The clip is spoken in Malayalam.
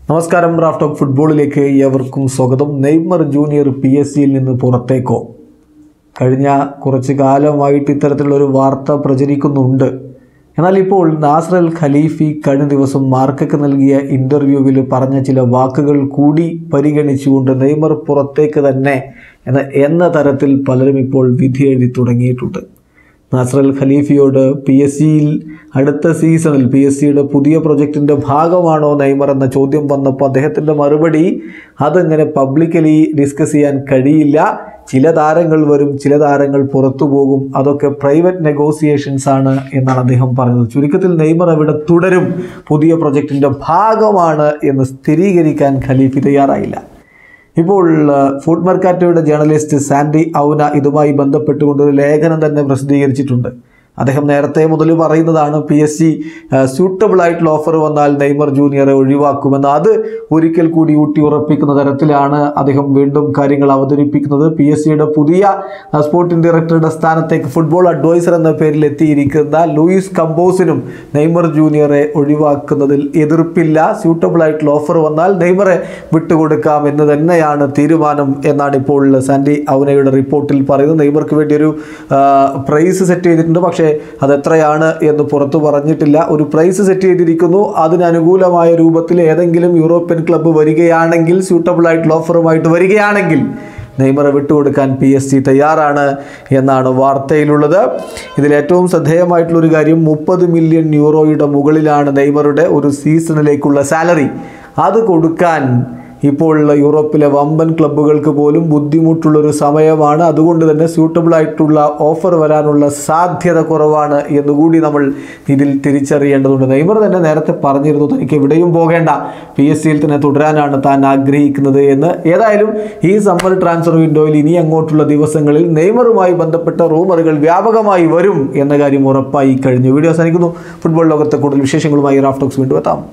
നമസ്കാരം റാഫ് ടോക്ക് ഫുട്ബോളിലേക്ക് ഏവർക്കും സ്വാഗതം നെയ്മർ ജൂനിയർ പി എസ് സിയിൽ നിന്ന് പുറത്തേക്കോ കഴിഞ്ഞ കുറച്ച് കാലമായിട്ട് ഇത്തരത്തിലുള്ള ഒരു വാർത്ത പ്രചരിക്കുന്നുണ്ട് എന്നാൽ ഇപ്പോൾ നാസർ അൽ ഖലീഫി കഴിഞ്ഞ ദിവസം മാർക്കക്ക് നൽകിയ ഇൻ്റർവ്യൂവിൽ പറഞ്ഞ ചില വാക്കുകൾ കൂടി പരിഗണിച്ചുകൊണ്ട് നെയ്മർ പുറത്തേക്ക് തന്നെ എന്ന എന്ന തരത്തിൽ പലരും ഇപ്പോൾ വിധി എഴുതി തുടങ്ങിയിട്ടുണ്ട് നാസർ അൽ ഖലീഫിയോട് പി എസ് സിയിൽ അടുത്ത സീസണിൽ പി എസ് സിയുടെ പുതിയ പ്രൊജക്റ്റിൻ്റെ ഭാഗമാണോ നെയ്മർ എന്ന ചോദ്യം വന്നപ്പോൾ അദ്ദേഹത്തിൻ്റെ മറുപടി അതങ്ങനെ പബ്ലിക്കലി ഡിസ്കസ് ചെയ്യാൻ കഴിയില്ല ചില താരങ്ങൾ വരും ചില താരങ്ങൾ പുറത്തു പോകും അതൊക്കെ പ്രൈവറ്റ് നെഗോസിയേഷൻസ് ആണ് എന്നാണ് അദ്ദേഹം പറഞ്ഞത് ചുരുക്കത്തിൽ നെയ്മർ അവിടെ തുടരും പുതിയ പ്രൊജക്റ്റിൻ്റെ ഭാഗമാണ് എന്ന് സ്ഥിരീകരിക്കാൻ ഖലീഫി തയ്യാറായില്ല ഇപ്പോൾ ആ, ഫുഡ് മെർക്കാറ്റോയുടെ ജേർണലിസ്റ്റ് സാൻഡി ഔന ഇതുമായി ബന്ധപ്പെട്ടുകൊണ്ട് ഒരു ലേഖനം തന്നെ പ്രസിദ്ധീകരിച്ചിട്ടുണ്ട് അദ്ദേഹം നേരത്തെ മുതൽ പറയുന്നതാണ് പി എസ് സി സ്യൂട്ടബിൾ ആയിട്ടുള്ള ഓഫർ വന്നാൽ നെയ്മർ ജൂനിയറെ ഒഴിവാക്കുമെന്ന് അത് ഒരിക്കൽ കൂടി ഊട്ടി ഉറപ്പിക്കുന്ന തരത്തിലാണ് അദ്ദേഹം വീണ്ടും കാര്യങ്ങൾ അവതരിപ്പിക്കുന്നത് പി എസ് സിയുടെ പുതിയ ആ, സ്പോർട്ടിംഗ് ഡയറക്ടറുടെ സ്ഥാനത്തേക്ക് ഫുട്ബോൾ അഡ്വൈസർ എന്ന പേരിൽ എത്തിയിരിക്കുന്ന ലൂയിസ് കമ്പോസിനും നെയ്മർ ജൂനിയറെ ഒഴിവാക്കുന്നതിൽ എതിർപ്പില്ല സ്യൂട്ടബിൾ ആയിട്ടുള്ള ഓഫർ വന്നാൽ നെയ്മറെ വിട്ടുകൊടുക്കാം എന്ന് തന്നെയാണ് തീരുമാനം എന്നാണ് ഇപ്പോൾ സാൻഡി ഔനയുടെ റിപ്പോർട്ടിൽ പറയുന്നത് നെയ്മർക്ക് വേണ്ടി ഒരു പ്രൈസ് സെറ്റ് ചെയ്തിട്ടുണ്ട് പക്ഷേ അതെത്രയാണ് എന്ന് പുറത്തു പറഞ്ഞിട്ടില്ല ഒരു പ്രൈസ് സെറ്റ് ചെയ്തിരിക്കുന്നു അതിന് അനുകൂലമായ രൂപത്തിൽ ഏതെങ്കിലും യൂറോപ്യൻ ക്ലബ്ബ് വരികയാണെങ്കിൽ സ്യൂട്ടബിൾ ആയിട്ടുള്ള ഓഫറുമായിട്ട് വരികയാണെങ്കിൽ നെയ്മറെ വിട്ടുകൊടുക്കാൻ പി എസ് സി തയ്യാറാണ് എന്നാണ് വാർത്തയിലുള്ളത് ഇതിൽ ഏറ്റവും ശ്രദ്ധേയമായിട്ടുള്ള ഒരു കാര്യം മുപ്പത് മില്യൺ യൂറോയുടെ മുകളിലാണ് നെയ്മറുടെ ഒരു സീസണിലേക്കുള്ള സാലറി അത് കൊടുക്കാൻ ഇപ്പോൾ യൂറോപ്പിലെ വമ്പൻ ക്ലബ്ബുകൾക്ക് പോലും ബുദ്ധിമുട്ടുള്ളൊരു സമയമാണ് അതുകൊണ്ട് തന്നെ സ്യൂട്ടബിൾ ആയിട്ടുള്ള ഓഫർ വരാനുള്ള സാധ്യത കുറവാണ് എന്നുകൂടി നമ്മൾ ഇതിൽ തിരിച്ചറിയേണ്ടതുണ്ട് നെയ്മർ തന്നെ നേരത്തെ പറഞ്ഞിരുന്നു തനിക്ക് എവിടെയും പോകേണ്ട പി എസ് സിയിൽ തന്നെ തുടരാനാണ് താൻ ആഗ്രഹിക്കുന്നത് എന്ന് ഏതായാലും ഈ സമ്മർ ട്രാൻസ്ഫർ വിൻഡോയിൽ ഇനി അങ്ങോട്ടുള്ള ദിവസങ്ങളിൽ നെയ്മറുമായി ബന്ധപ്പെട്ട റൂമറുകൾ വ്യാപകമായി വരും എന്ന കാര്യം ഉറപ്പായി കഴിഞ്ഞു വീഡിയോ അവസാനിക്കുന്നു ഫുട്ബോൾ ലോകത്തെ കൂടുതൽ വിശേഷങ്ങളുമായി റാഫ്റ്റോക്സ് വീണ്ടും എത്താം